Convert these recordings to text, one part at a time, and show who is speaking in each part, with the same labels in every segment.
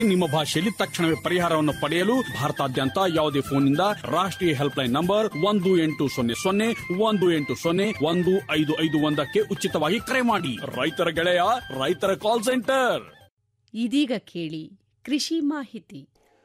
Speaker 1: ನಿಮ್ಮ ಭಾಷೆಯಲ್ಲಿ ತಕ್ಷಣವೇ ಪರಿಹಾರವನ್ನು ಪಡೆಯಲು ಭಾರತಾದ್ಯಂತ ಯಾವುದೇ ಫೋನ್ನಿಂದ ರಾಷ್ಟ್ರೀಯ ಹೆಲ್ಪ್ಲೈನ್ ನಂಬರ್ ಒಂದು ಎಂಟು ಸೊನ್ನೆ ಸೊನ್ನೆ ಒಂದು ಎಂಟು ಸೊನ್ನೆ ಒಂದು ಐದು ಐದು ಒಂದಕ್ಕೆ ಉಚಿತವಾಗಿ ಕರೆ ಮಾಡಿ ರೈತರ ಗೆಳೆಯ ರೈತರ ಕಾಲ್ ಸೆಂಟರ್
Speaker 2: ಇದೀಗ ಕೇಳಿ ಕೃಷಿ ಮಾಹಿತಿ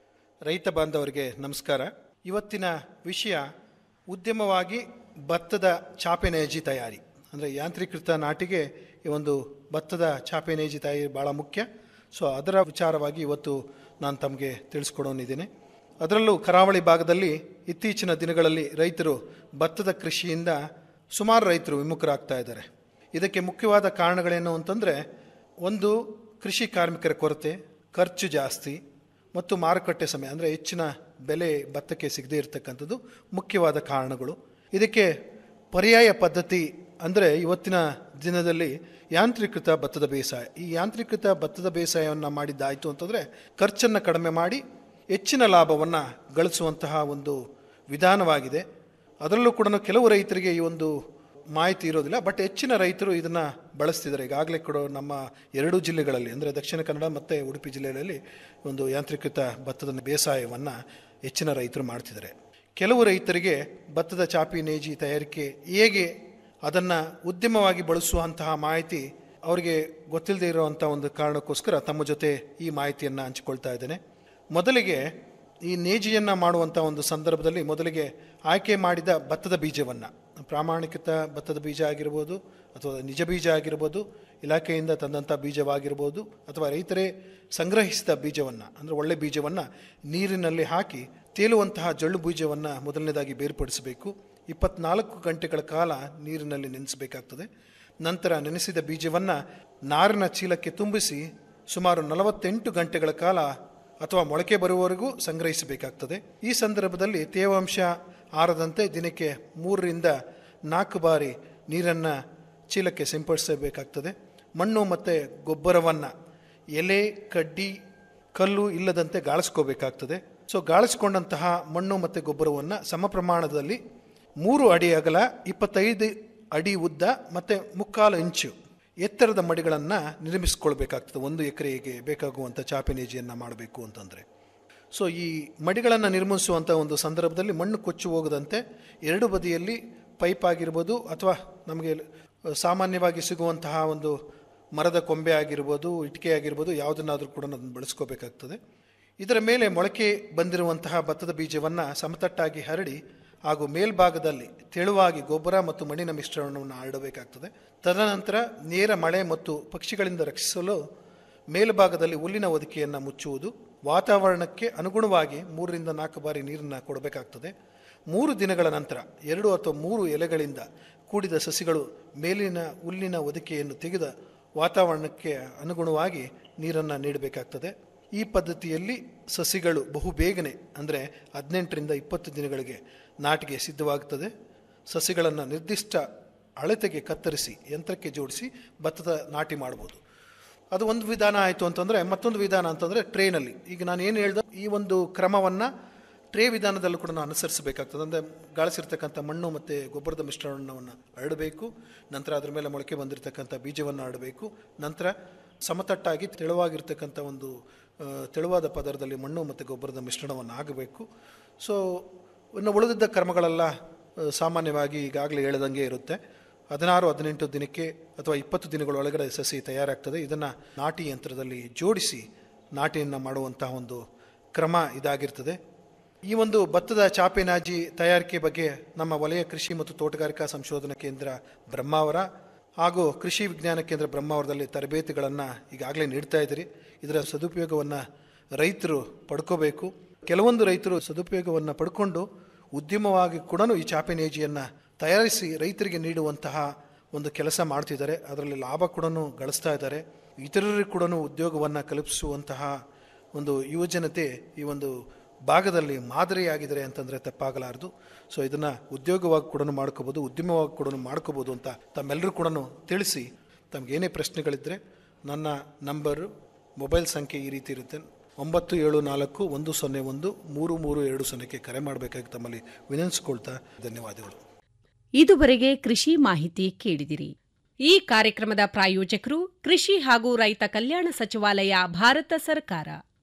Speaker 3: ರೈತ ಬಾಂಧವರಿಗೆ ನಮಸ್ಕಾರ ಇವತ್ತಿನ ವಿಷಯ ಉದ್ಯಮವಾಗಿ ಭತ್ತದ ಚಾಪೆ ನೇಜಿ ತಯಾರಿ ಅಂದರೆ ಯಾಂತ್ರೀಕೃತ ನಾಟಿಗೆ ಈ ಒಂದು ಭತ್ತದ ಚಾಪೆ ನೇಜಿ ತಯಾರಿ ಭಾಳ ಮುಖ್ಯ ಸೊ ಅದರ ವಿಚಾರವಾಗಿ ಇವತ್ತು ನಾನು ತಮಗೆ ತಿಳಿಸ್ಕೊಡೋನಿದ್ದೇನೆ ಅದರಲ್ಲೂ ಕರಾವಳಿ ಭಾಗದಲ್ಲಿ ಇತ್ತೀಚಿನ ದಿನಗಳಲ್ಲಿ ರೈತರು ಭತ್ತದ ಕೃಷಿಯಿಂದ ಸುಮಾರು ರೈತರು ವಿಮುಖರಾಗ್ತಾ ಇದ್ದಾರೆ ಇದಕ್ಕೆ ಮುಖ್ಯವಾದ ಕಾರಣಗಳೇನು ಅಂತಂದರೆ ಒಂದು ಕೃಷಿ ಕಾರ್ಮಿಕರ ಕೊರತೆ ಖರ್ಚು ಜಾಸ್ತಿ ಮತ್ತು ಮಾರುಕಟ್ಟೆ ಸಮಯ ಅಂದರೆ ಹೆಚ್ಚಿನ ಬೆಲೆ ಭತ್ತಕ್ಕೆ ಸಿಗದೇ ಇರತಕ್ಕಂಥದ್ದು ಮುಖ್ಯವಾದ ಕಾರಣಗಳು ಇದಕ್ಕೆ ಪರ್ಯಾಯ ಪದ್ಧತಿ ಅಂದರೆ ಇವತ್ತಿನ ದಿನದಲ್ಲಿ ಯಾಂತ್ರೀಕೃತ ಭತ್ತದ ಬೇಸಾಯ ಈ ಯಾಂತ್ರೀಕೃತ ಭತ್ತದ ಬೇಸಾಯವನ್ನು ಮಾಡಿದ್ದಾಯಿತು ಅಂತಂದರೆ ಖರ್ಚನ್ನು ಕಡಿಮೆ ಮಾಡಿ ಹೆಚ್ಚಿನ ಲಾಭವನ್ನು ಗಳಿಸುವಂತಹ ಒಂದು ವಿಧಾನವಾಗಿದೆ ಅದರಲ್ಲೂ ಕೂಡ ಕೆಲವು ರೈತರಿಗೆ ಈ ಒಂದು ಮಾಹಿತಿ ಇರೋದಿಲ್ಲ ಬಟ್ ಹೆಚ್ಚಿನ ರೈತರು ಇದನ್ನು ಬಳಸ್ತಿದ್ದಾರೆ ಈಗಾಗಲೇ ಕೂಡ ನಮ್ಮ ಎರಡೂ ಜಿಲ್ಲೆಗಳಲ್ಲಿ ಅಂದರೆ ದಕ್ಷಿಣ ಕನ್ನಡ ಮತ್ತು ಉಡುಪಿ ಜಿಲ್ಲೆಗಳಲ್ಲಿ ಒಂದು ಯಾಂತ್ರೀಕೃತ ಭತ್ತದ ಬೇಸಾಯವನ್ನು ಹೆಚ್ಚಿನ ರೈತರು ಮಾಡ್ತಿದ್ದಾರೆ ಕೆಲವು ರೈತರಿಗೆ ಭತ್ತದ ಚಾಪಿ ನೇಜಿ ತಯಾರಿಕೆ ಹೇಗೆ ಅದನ್ನು ಉದ್ಯಮವಾಗಿ ಬಳಸುವಂತಹ ಮಾಹಿತಿ ಅವರಿಗೆ ಗೊತ್ತಿಲ್ಲದೆ ಇರುವಂಥ ಒಂದು ಕಾರಣಕ್ಕೋಸ್ಕರ ತಮ್ಮ ಜೊತೆ ಈ ಮಾಹಿತಿಯನ್ನು ಹಂಚಿಕೊಳ್ತಾ ಇದ್ದೇನೆ ಮೊದಲಿಗೆ ಈ ನೇಜಿಯನ್ನು ಮಾಡುವಂಥ ಒಂದು ಸಂದರ್ಭದಲ್ಲಿ ಮೊದಲಿಗೆ ಆಯ್ಕೆ ಮಾಡಿದ ಭತ್ತದ ಬೀಜವನ್ನು ಪ್ರಾಮಾಣಿಕತ ಭತ್ತದ ಬೀಜ ಆಗಿರ್ಬೋದು ಅಥವಾ ನಿಜ ಬೀಜ ಆಗಿರ್ಬೋದು ಇಲಾಖೆಯಿಂದ ತಂದಂಥ ಬೀಜವಾಗಿರ್ಬೋದು ಅಥವಾ ರೈತರೇ ಸಂಗ್ರಹಿಸಿದ ಬೀಜವನ್ನು ಅಂದರೆ ಒಳ್ಳೆ ಬೀಜವನ್ನು ನೀರಿನಲ್ಲಿ ಹಾಕಿ ತೇಲುವಂತಹ ಜಳ್ಳು ಬೀಜವನ್ನು ಮೊದಲನೇದಾಗಿ ಬೇರ್ಪಡಿಸಬೇಕು ಇಪ್ಪತ್ನಾಲ್ಕು ಗಂಟೆಗಳ ಕಾಲ ನೀರಿನಲ್ಲಿ ನೆನೆಸಬೇಕಾಗ್ತದೆ ನಂತರ ನೆನೆಸಿದ ಬೀಜವನ್ನು ನಾರಿನ ಚೀಲಕ್ಕೆ ತುಂಬಿಸಿ ಸುಮಾರು ನಲವತ್ತೆಂಟು ಗಂಟೆಗಳ ಕಾಲ ಅಥವಾ ಮೊಳಕೆ ಬರುವವರೆಗೂ ಸಂಗ್ರಹಿಸಬೇಕಾಗ್ತದೆ ಈ ಸಂದರ್ಭದಲ್ಲಿ ತೇವಾಂಶ ಆರದಂತೆ ದಿನಕ್ಕೆ ಮೂರರಿಂದ ನಾಲ್ಕು ಬಾರಿ ನೀರನ್ನು ಚೀಲಕ್ಕೆ ಸಿಂಪಡಿಸಬೇಕಾಗ್ತದೆ ಮಣ್ಣು ಮತ್ತು ಗೊಬ್ಬರವನ್ನು ಎಲೆ ಕಡ್ಡಿ ಕಲ್ಲು ಇಲ್ಲದಂತೆ ಗಾಳಿಸ್ಕೋಬೇಕಾಗ್ತದೆ ಸೊ ಗಾಳಿಸ್ಕೊಂಡಂತಹ ಮಣ್ಣು ಮತ್ತು ಗೊಬ್ಬರವನ್ನು ಸಮ ಪ್ರಮಾಣದಲ್ಲಿ ಮೂರು ಅಡಿ ಅಗಲ ಇಪ್ಪತ್ತೈದು ಅಡಿ ಉದ್ದ ಮತ್ತು ಮುಕ್ಕಾಲು ಇಂಚು ಎತ್ತರದ ಮಡಿಗಳನ್ನು ನಿರ್ಮಿಸ್ಕೊಳ್ಬೇಕಾಗ್ತದೆ ಒಂದು ಎಕರೆಗೆ ಬೇಕಾಗುವಂಥ ಚಾಪೆನೇಜಿಯನ್ನು ಮಾಡಬೇಕು ಅಂತಂದರೆ ಸೊ ಈ ಮಡಿಗಳನ್ನು ನಿರ್ಮಿಸುವಂಥ ಒಂದು ಸಂದರ್ಭದಲ್ಲಿ ಮಣ್ಣು ಕೊಚ್ಚು ಹೋಗದಂತೆ ಎರಡು ಬದಿಯಲ್ಲಿ ಪೈಪ್ ಆಗಿರ್ಬೋದು ಅಥವಾ ನಮಗೆ ಸಾಮಾನ್ಯವಾಗಿ ಸಿಗುವಂತಹ ಒಂದು ಮರದ ಕೊಂಬೆ ಆಗಿರ್ಬೋದು ಇಟ್ಟಿಗೆ ಆಗಿರ್ಬೋದು ಯಾವುದನ್ನಾದರೂ ಕೂಡ ಅದನ್ನು ಬಳಸ್ಕೋಬೇಕಾಗ್ತದೆ ಇದರ ಮೇಲೆ ಮೊಳಕೆ ಬಂದಿರುವಂತಹ ಭತ್ತದ ಬೀಜವನ್ನು ಸಮತಟ್ಟಾಗಿ ಹರಡಿ ಹಾಗೂ ಮೇಲ್ಭಾಗದಲ್ಲಿ ತೆಳುವಾಗಿ ಗೊಬ್ಬರ ಮತ್ತು ಮಣ್ಣಿನ ಮಿಶ್ರಣವನ್ನು ಹರಡಬೇಕಾಗ್ತದೆ ತದನಂತರ ನೇರ ಮಳೆ ಮತ್ತು ಪಕ್ಷಿಗಳಿಂದ ರಕ್ಷಿಸಲು ಮೇಲ್ಭಾಗದಲ್ಲಿ ಹುಲ್ಲಿನ ಹೊದಿಕೆಯನ್ನು ಮುಚ್ಚುವುದು ವಾತಾವರಣಕ್ಕೆ ಅನುಗುಣವಾಗಿ ಮೂರರಿಂದ ನಾಲ್ಕು ಬಾರಿ ನೀರನ್ನು ಕೊಡಬೇಕಾಗ್ತದೆ ಮೂರು ದಿನಗಳ ನಂತರ ಎರಡು ಅಥವಾ ಮೂರು ಎಲೆಗಳಿಂದ ಕೂಡಿದ ಸಸಿಗಳು ಮೇಲಿನ ಹುಲ್ಲಿನ ಹೊದಿಕೆಯನ್ನು ತೆಗೆದ ವಾತಾವರಣಕ್ಕೆ ಅನುಗುಣವಾಗಿ ನೀರನ್ನು ನೀಡಬೇಕಾಗ್ತದೆ ಈ ಪದ್ಧತಿಯಲ್ಲಿ ಸಸಿಗಳು ಬಹು ಬೇಗನೆ ಅಂದರೆ ಹದಿನೆಂಟರಿಂದ ಇಪ್ಪತ್ತು ದಿನಗಳಿಗೆ ನಾಟಿಗೆ ಸಿದ್ಧವಾಗುತ್ತದೆ ಸಸಿಗಳನ್ನು ನಿರ್ದಿಷ್ಟ ಅಳತೆಗೆ ಕತ್ತರಿಸಿ ಯಂತ್ರಕ್ಕೆ ಜೋಡಿಸಿ ಭತ್ತದ ನಾಟಿ ಮಾಡ್ಬೋದು ಅದು ಒಂದು ವಿಧಾನ ಆಯಿತು ಅಂತಂದರೆ ಮತ್ತೊಂದು ವಿಧಾನ ಅಂತಂದರೆ ಟ್ರೇನಲ್ಲಿ ಈಗ ನಾನು ಏನು ಹೇಳ್ದೆ ಈ ಒಂದು ಕ್ರಮವನ್ನು ಟ್ರೇ ವಿಧಾನದಲ್ಲೂ ಕೂಡ ನಾವು ಅನುಸರಿಸಬೇಕಾಗ್ತದೆ ಅಂದರೆ ಗಾಳಿಸಿರ್ತಕ್ಕಂಥ ಮಣ್ಣು ಮತ್ತು ಗೊಬ್ಬರದ ಮಿಶ್ರಣವನ್ನು ಹರಡಬೇಕು ನಂತರ ಅದರ ಮೇಲೆ ಮೊಳಕೆ ಬಂದಿರತಕ್ಕಂಥ ಬೀಜವನ್ನು ಹರಡಬೇಕು ನಂತರ ಸಮತಟ್ಟಾಗಿ ತೆಳುವಾಗಿರ್ತಕ್ಕಂಥ ಒಂದು ಆ, ತೆಳುವಾದ ಪದರದಲ್ಲಿ ಮಣ್ಣು ಮತ್ತು ಗೊಬ್ಬರದ ಮಿಶ್ರಣವನ್ನು ಆಗಬೇಕು ಸೊ ಇನ್ನು ಉಳಿದಿದ್ದ ಕ್ರಮಗಳೆಲ್ಲ ಆ, ಸಾಮಾನ್ಯವಾಗಿ ಈಗಾಗಲೇ ಹೇಳ್ದಂಗೆ ಇರುತ್ತೆ ಹದಿನಾರು ಹದಿನೆಂಟು ದಿನಕ್ಕೆ ಅಥವಾ ಇಪ್ಪತ್ತು ದಿನಗಳ ಒಳಗಡೆ ಸಸಿ ತಯಾರಾಗ್ತದೆ ಇದನ್ನು ನಾಟಿ ಯಂತ್ರದಲ್ಲಿ ಜೋಡಿಸಿ ನಾಟಿಯನ್ನು ಮಾಡುವಂತಹ ಒಂದು ಕ್ರಮ ಇದಾಗಿರ್ತದೆ ಈ ಒಂದು ಭತ್ತದ ಚಾಪೆನಾಜಿ ತಯಾರಿಕೆ ಬಗ್ಗೆ ನಮ್ಮ ವಲಯ ಕೃಷಿ ಮತ್ತು ತೋಟಗಾರಿಕಾ ಸಂಶೋಧನಾ ಕೇಂದ್ರ ಬ್ರಹ್ಮಾವರ ಹಾಗೂ ಕೃಷಿ ವಿಜ್ಞಾನ ಕೇಂದ್ರ ಬ್ರಹ್ಮಾವರದಲ್ಲಿ ತರಬೇತಿಗಳನ್ನು ಈಗಾಗಲೇ ನೀಡ್ತಾ ಇದ್ದೀರಿ ಇದರ ಸದುಪಯೋಗವನ್ನು ರೈತರು ಪಡ್ಕೋಬೇಕು ಕೆಲವೊಂದು ರೈತರು ಸದುಪಯೋಗವನ್ನು ಪಡ್ಕೊಂಡು ಉದ್ಯಮವಾಗಿ ಕೂಡ ಈ ಚಾಪೆನೇಜಿಯನ್ನು ತಯಾರಿಸಿ ರೈತರಿಗೆ ನೀಡುವಂತಹ ಒಂದು ಕೆಲಸ ಮಾಡ್ತಿದ್ದಾರೆ ಅದರಲ್ಲಿ ಲಾಭ ಕೂಡ ಗಳಿಸ್ತಾ ಇದ್ದಾರೆ ಇತರರಿಗೆ ಕೂಡ ಉದ್ಯೋಗವನ್ನು ಕಲ್ಪಿಸುವಂತಹ ಒಂದು ಯುವಜನತೆ ಈ ಒಂದು ಭಾಗದಲ್ಲಿ ಮಾದರಿಯಾಗಿದ್ದಾರೆ ಅಂತಂದರೆ ತಪ್ಪಾಗಲಾರದು ಸೊ ಇದನ್ನು ಉದ್ಯೋಗವಾಗಿ ಕೂಡ ಮಾಡ್ಕೋಬೋದು ಉದ್ಯಮವಾಗಿ ಕೂಡ ಮಾಡ್ಕೋಬೋದು ಅಂತ ತಮ್ಮೆಲ್ಲರೂ ಕೂಡ ತಿಳಿಸಿ ತಮಗೇನೇ ಪ್ರಶ್ನೆಗಳಿದ್ದರೆ ನನ್ನ ನಂಬರು ಮೊಬೈಲ್ ಸಂಖ್ಯೆ ಈ ರೀತಿ ಇರುತ್ತೆ ಒಂಬತ್ತು ಏಳು ನಾಲ್ಕು ಒಂದು ಸೊನ್ನೆ ಒಂದು ಮೂರು ಮೂರು ಎರಡು ಸೊನ್ನೆಗೆ ಕರೆ ಮಾಡಬೇಕಾಗಿ ತಮ್ಮಲ್ಲಿ ವಿನಂತಿಸ್ಕೊಳ್ತಾ ಧನ್ಯವಾದಗಳು
Speaker 2: ಇದುವರೆಗೆ ಕೃಷಿ ಮಾಹಿತಿ ಕೇಳಿದಿರಿ ಈ ಕಾರ್ಯಕ್ರಮದ ಪ್ರಾಯೋಜಕರು ಕೃಷಿ ಹಾಗೂ ರೈತ ಕಲ್ಯಾಣ ಸಚಿವಾಲಯ ಭಾರತ ಸರ್ಕಾರ